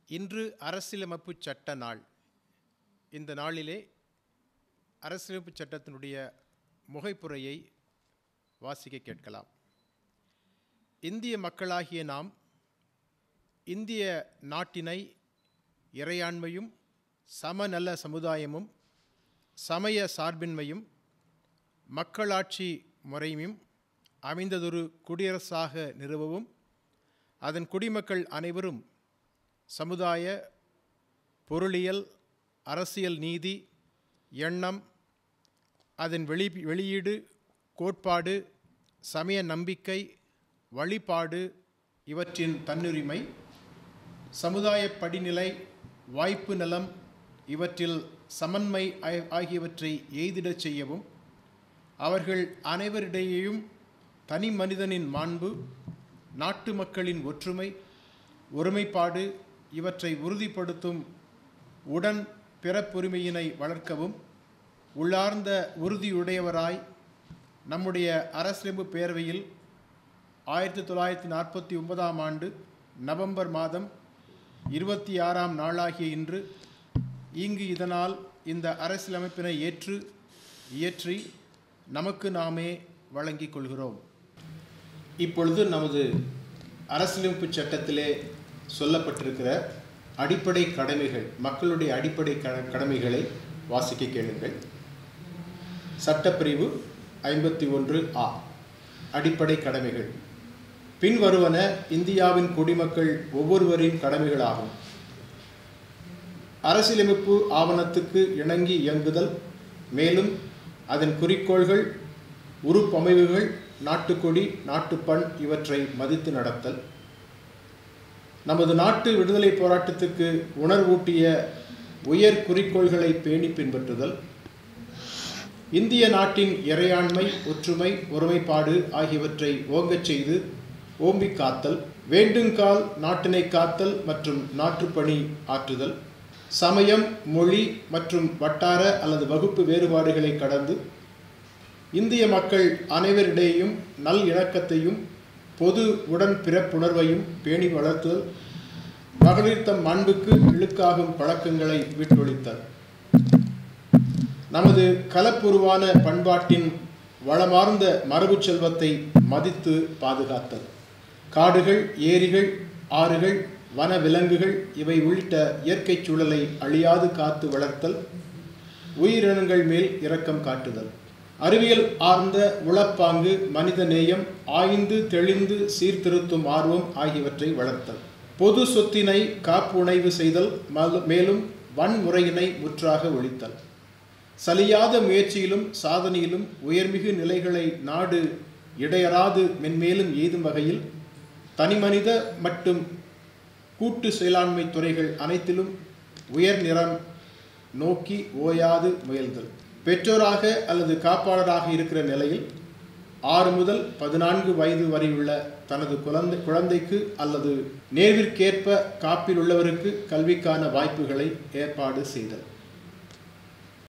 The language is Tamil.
இன்று அரசியலமைப்பு சட்ட நாள் இந்த நாளிலே அரசியலமைப்பு சட்டத்தினுடைய முகைப்புரையை வாசிக்க கேட்கலாம் இந்திய மக்களாகிய நாம் இந்திய நாட்டினை இறையாண்மையும் சமநல சமுதாயமும் சமய சார்பின்மையும் மக்களாட்சி முறையும் அமைந்ததொரு குடியரசாக நிறுவவும் அதன் குடிமக்கள் அனைவரும் சமுதாய பொருளியல் அரசியல் நீதி எண்ணம் அதன் வெளி வெளியீடு கோட்பாடு சமய நம்பிக்கை வழிபாடு இவற்றின் தன்னுரிமை சமுதாய படிநிலை வாய்ப்பு நலம் இவற்றில் சமன்மை ஆ- ஆகியவற்றை எய்திடச் செய்யவும் அவர்கள் அனைவரிடையேயும் தனி மனிதனின் மாண்பு நாட்டு மக்களின் ஒற்றுமை ஒருமைப்பாடு இவற்றை உறுதிப்படுத்தும் உடன் பிறப்புரிமையினை வளர்க்கவும் உள்ளார்ந்த உறுதியுடையவராய் நம்முடைய அரசியலமைப்பு பேரவையில் ஆயிரத்தி தொள்ளாயிரத்தி நாற்பத்தி ஒன்பதாம் ஆண்டு நவம்பர் மாதம் இருபத்தி ஆறாம் நாளாகிய இன்று இங்கு இதனால் இந்த அரசியலமைப்பினை ஏற்று இயற்றி நமக்கு நாமே வழங்கிக் கொள்கிறோம் இப்பொழுது நமது அரசியலமைப்பு சட்டத்திலே சொல்லப்பட்டிருக்கிற அடிப்படை கடமைகள் மக்களுடைய அடிப்படை க- கடமைகளை வாசிக்க கேளுங்கள் சட்டப்பிரிவு ஐம்பத்தி ஒன்று ஆ அடிப்படை கடமைகள் பின்வருவன இந்தியாவின் குடிமக்கள் ஒவ்வொருவரின் கடமைகளாகும் அரசியலமைப்பு ஆவணத்துக்கு இணங்கி இயங்குதல் மேலும் அதன் குறிக்கோள்கள் உறுப்பமைவுகள் நாட்டுக்கொடி நாட்டுப்பண் இவற்றை மதித்து நடத்தல் நமது நாட்டு விடுதலை போராட்டத்துக்கு உணர்வூட்டிய உயர் குறிக்கோள்களை பேணி பின்பற்றுதல் இந்திய நாட்டின் இறையாண்மை ஒற்றுமை ஒருமைப்பாடு ஆகியவற்றை ஓங்கச் செய்து ஓம்பிக் காத்தல் வேண்டுங்கால் நாட்டினை காத்தல் மற்றும் நாட்டுப்பணி ஆற்றுதல் சமயம் மொழி மற்றும் வட்டார அல்லது வகுப்பு வேறுபாடுகளை கடந்து இந்திய மக்கள் அனைவரிடையேயும் நல் இணக்கத்தையும் பொது உடன் பிறப்புணர்வையும் பேணி வளர்த்தல் மகளிர் தம் மாண்புக்கு இழுக்காகும் பழக்கங்களை விட்டொழித்தல் நமது கலப்புருவான பண்பாட்டின் வளமார்ந்த மரபுச் செல்வத்தை மதித்து பாதுகாத்தல் காடுகள் ஏரிகள் ஆறுகள் வன விலங்குகள் இவை உள்ளிட்ட இயற்கைச் சூழலை அழியாது காத்து வளர்த்தல் உயிரினங்கள் மேல் இரக்கம் காட்டுதல் அறிவியல் ஆர்ந்த உளப்பாங்கு மனித நேயம் ஆய்ந்து தெளிந்து சீர்திருத்தும் ஆர்வம் ஆகியவற்றை வளர்த்தல் பொது சொத்தினை காப்புணைவு செய்தல் மல- மேலும் வன்முறையினை முற்றாக ஒழித்தல் சலியாத முயற்சியிலும் சாதனையிலும் உயர்மிகு நிலைகளை நாடு இடையறாது மென்மேலும் எய்தும் வகையில் தனிமனித மற்றும் கூட்டு செயலாண்மை துறைகள் அனைத்திலும் உயர் நிறம் நோக்கி ஓயாது முயல்தல் பெற்றோராக அல்லது காப்பாளராக இருக்கிற நிலையில் ஆறு முதல் பதினான்கு வயது வரையுள்ள தனது குழந்தை குழந்தைக்கு அல்லது நேர்விற்கேற்ப காப்பில் உள்ளவருக்கு கல்விக்கான வாய்ப்புகளை ஏற்பாடு செய்தல்